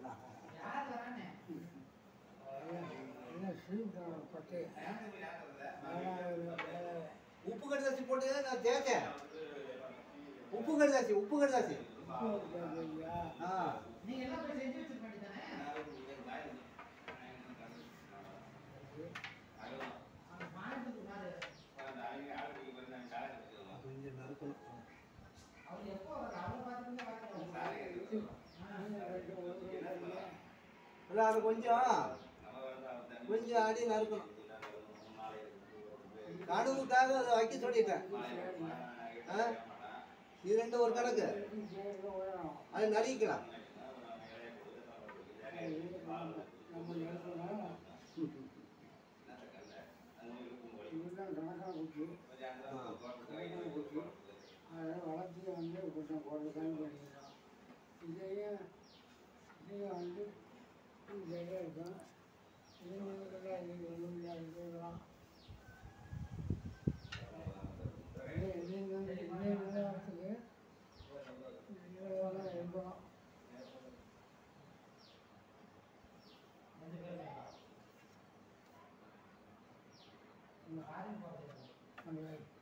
யார் வரானே என்ன ஸ்ரீவிட்டோட பட்டு உப்பு கடுதாசி போட்டு நான் தேய்ச்சேன் உப்பு கடுதாசி உப்பு கடுதாசி ஆ நீங்க எல்லாம் போய் செஞ்சு வச்சிருக்க வேண்டியதானே அந்த மாநிலத்துக்கு பாரு கொஞ்சம் நறுக்கணும் அவர் எப்போ வர்றாரு அவரை பார்த்துட்டு வரணும் இல்லை அது கொஞ்சம் கொஞ்சம் அடி நறுக்கணும் கடுவுக்காக அதை வைக்க சொல்லிட்டேன் ஆ இது ரெண்டு ஒரு கணக்கு அது நறுக்கலாம் நம்ம எடுக்கணும் இதுதான் கணக்காக போச்சு கணக்காக போச்சு அதை வளர்த்து வந்து கொஞ்சம் போடுறதுதான் பண்ணிக்கிறோம் இதையே இதையும் வந்து இதையே இருக்கும் இது இது ஒன்றும் இல்லாத இருக்கலாம் இன்னும் இன்னும் நேரத்துக்கு இவ்வளோ இருக்கணும் ரெண்டு பேருமே இந்த ஃபாரின் போகிறது அந்த